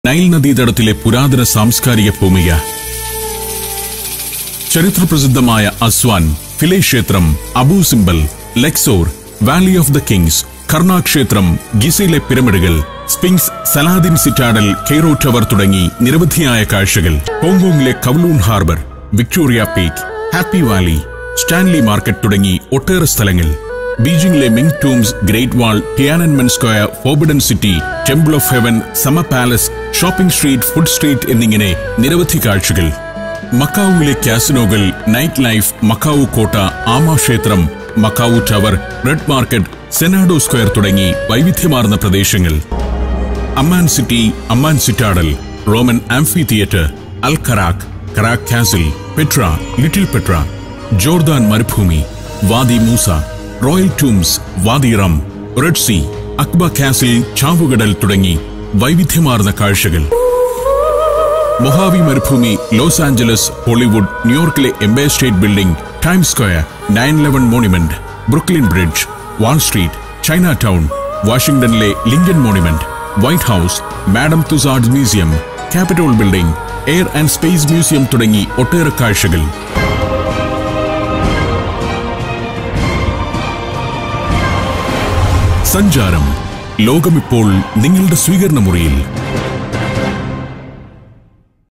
Nile നദീതടത്തിലെ പുരാതന സാംസ്കാരിക ഭൂമിക ചരിത്രപ്രസിദ്ധമായ അസ്വാൻ ഫിലെ ക്ഷേത്രം Abu Simbel Luxor Valley of the Kings Karnak ക്ഷേത്രം ഗിസയിലെ പിരമിഡുകൾ Sphinx Saladin Citadel Cairo Tower തുടങ്ങി നിരവധിയായ കാഴ്ചകൾ ഹോങ്കോങ്ങിലെ Kowloon Harbour Victoria Peak Happy Valley Stanley Market തുടങ്ങി ഒട്ടേറെ സ്ഥലങ്ങൾ ബീജിംഗിലെ Ming Tombs Great Wall Tiananmen Square Forbidden City Temple of Heaven Summer Palace shopping street food street എന്നിങ്ങനെ നിരവധി കാഴ്ചകൾ മക്കാവുവിലെ കാസിനോകൾ നൈറ്റ് ലൈഫ് മക്കാവു കോട്ട ആമ ക്ഷേത്രം Macau Tower Red Market Senado square തുടങ്ങി വൈവിധ്യമാർന്ന പ്രദേശങ്ങൾ Amman City Amman Citadel Roman amphitheatre Al Karak Karak Castle Petra Little Petra Jordan മരുഭൂമി Wadi Musa Royal Tombs Wadi Rum Red Sea Aqaba Castle ചാവുകടൽ തുടങ്ങി വൈവിധ്യമാർന്ന കാഴ്ചകൾ Mojave മരുഭൂമി loss Angeles Hollywood ന്യൂയോർക്കിലെ Empire State Building Time Square nine eleven monument Brooklyn Bridge Wall Street Chinatown വാഷിംഗ്ടണിലെ Lincoln Monument White House Madame Tussaud museum Capitol Building Air and Space Museum തുടങ്ങി ഒട്ടേറെ കാഴ്ചകൾ സഞ്ചാരം ലോകമിപ്പോൾ നിങ്ങളുടെ സ്വീകരണ മുറിയിൽ